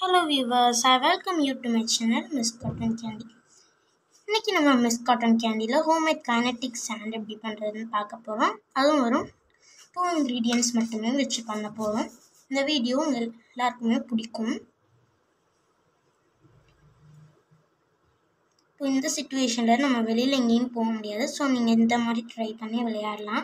hello viewers I welcome you to my channel Miss Cotton Candy இன்றைக்கி நம்ம Miss Cotton கேண்டியில் homemade kinetic sand எப்படி பண்ணுறதுன்னு பார்க்க போகிறோம் அதுவும் வரும் டூ இன்க்ரீடியன்ட்ஸ் மட்டுமே வச்சு பண்ண போகிறோம் இந்த வீடியோ உங்கள் எல்லாருக்குமே பிடிக்கும் இப்போ இந்த சுச்சுவேஷனில் நம்ம வெளியில் எங்கேயும் போக முடியாது ஸோ நீங்கள் இந்த மாதிரி ட்ரை பண்ணி விளையாடலாம்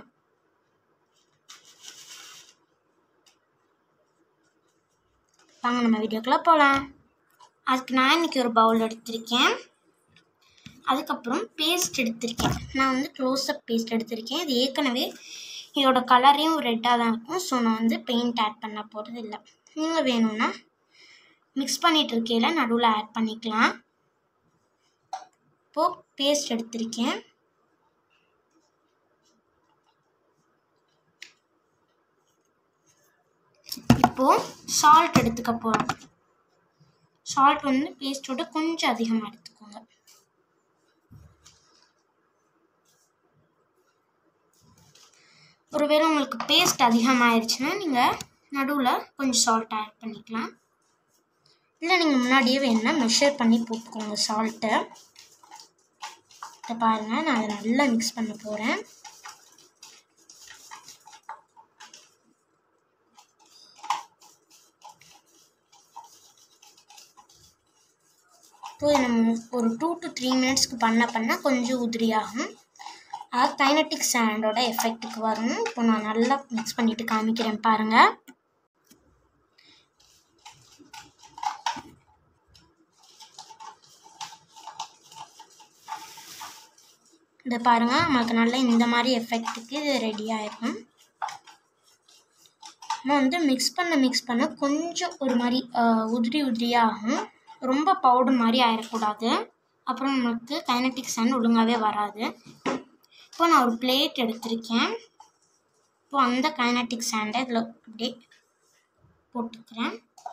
வாங்க நம்ம வீடியோக்குள்ளே போகலாம் அதுக்கு நான் இன்றைக்கி ஒரு பவுல் எடுத்திருக்கேன் அதுக்கப்புறம் பேஸ்ட் எடுத்திருக்கேன் நான் வந்து க்ளோஸ்அப் பேஸ்ட் எடுத்திருக்கேன் இது ஏற்கனவே இதோட கலரையும் ரெட்டாக தான் இருக்கும் ஸோ நான் வந்து பெயிண்ட் ஆட் பண்ண போகிறது இல்லை நீங்கள் வேணும்னா மிக்ஸ் பண்ணிகிட்டு இருக்கையில் நடுவில் ஆட் பண்ணிக்கலாம் இப்போது பேஸ்ட் எடுத்திருக்கேன் இப்போது சால்ட் எடுத்துக்க போகிறோம் சால்ட் வந்து பேஸ்ட்டோட கொஞ்சம் அதிகமாக எடுத்துக்கோங்க ஒருவேளை உங்களுக்கு பேஸ்ட் அதிகமாகிடுச்சுன்னா நீங்கள் நடுவில் கொஞ்சம் சால்ட் ஆட் பண்ணிக்கலாம் இல்லை நீங்கள் முன்னாடியே வேணும்னா மெஷர் பண்ணி போட்டுக்கோங்க சால்ட்டை இதை பாருங்கள் நான் அதை நல்லா மிக்ஸ் பண்ண போகிறேன் இப்போ நம்ம ஒரு டூ டு த்ரீ மினிட்ஸ்க்கு பண்ண பண்ண கொஞ்சம் உதிரியாகும் அது கைனட்டிக் சாண்டோட எஃபெக்ட்டுக்கு வரும் இப்போ நான் நல்லா மிக்ஸ் பண்ணிவிட்டு காமிக்கிறேன் பாருங்கள் இதை பாருங்கள் நமக்கு நல்லா இந்த மாதிரி எஃபெக்ட்டுக்கு இது ரெடி ஆகிடும் நம்ம வந்து மிக்ஸ் பண்ண மிக்ஸ் பண்ண கொஞ்சம் ஒரு மாதிரி உதிரி உதிரியாகும் ரொம்ப பவுடர் மாதிரி ஆயிடக்கூடாது அப்புறம் நமக்கு கைனட்டிக் சாண்ட் ஒழுங்காகவே வராது இப்போ நான் ஒரு பிளேட் எடுத்திருக்கேன் இப்போ அந்த கைனட்டிக் சாண்டை இதில் அப்படியே போட்டுக்கிறேன்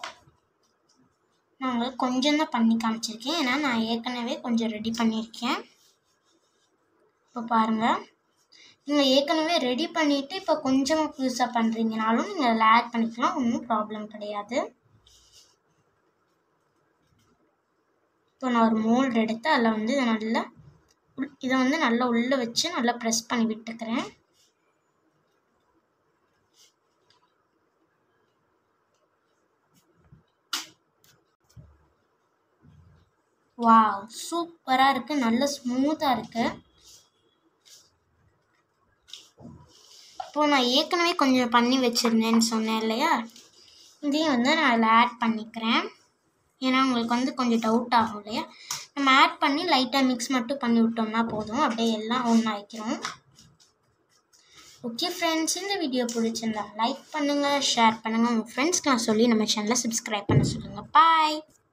நான் உங்களுக்கு கொஞ்சம் தான் பண்ணி காமிச்சிருக்கேன் ஏன்னா நான் ஏற்கனவே கொஞ்சம் ரெடி பண்ணியிருக்கேன் இப்போ பாருங்கள் நீங்கள் ஏற்கனவே ரெடி பண்ணிவிட்டு இப்போ கொஞ்சமாக புதுசாக பண்ணுறீங்கனாலும் நீங்கள் அதில் ஆட் பண்ணிக்கலாம் ஒன்றும் ப்ராப்ளம் கிடையாது இப்போ நான் ஒரு மோல்டு எடுத்து அதில் வந்து இதை நல்லா இதை வந்து நல்லா உள்ளே வச்சு நல்லா ப்ரெஸ் பண்ணி விட்டுக்கிறேன் வாவ் சூப்பராக இருக்குது நல்ல ஸ்மூத்தாக இருக்குது இப்போது நான் ஏற்கனவே கொஞ்சம் பண்ணி வச்சுருந்தேன்னு சொன்னேன் இல்லையா இதையும் வந்து நான் அதில் ஆட் பண்ணிக்கிறேன் ஏன்னா உங்களுக்கு வந்து கொஞ்சம் டவுட் ஆகும் இல்லையா நம்ம ஆட் பண்ணி லைட்டாக மிக்ஸ் மட்டும் பண்ணி விட்டோம்னா போதும் அப்படியே எல்லாம் ஒன்றா வைக்கிறோம் ஓகே ஃப்ரெண்ட்ஸ் இந்த வீடியோ பிடிச்சிருந்தா லைக் பண்ணுங்கள் ஷேர் பண்ணுங்கள் உங்கள் ஃப்ரெண்ட்ஸ்க்கெலாம் சொல்லி நம்ம சேனலை சப்ஸ்கிரைப் பண்ண சொல்லுங்கள் பாய்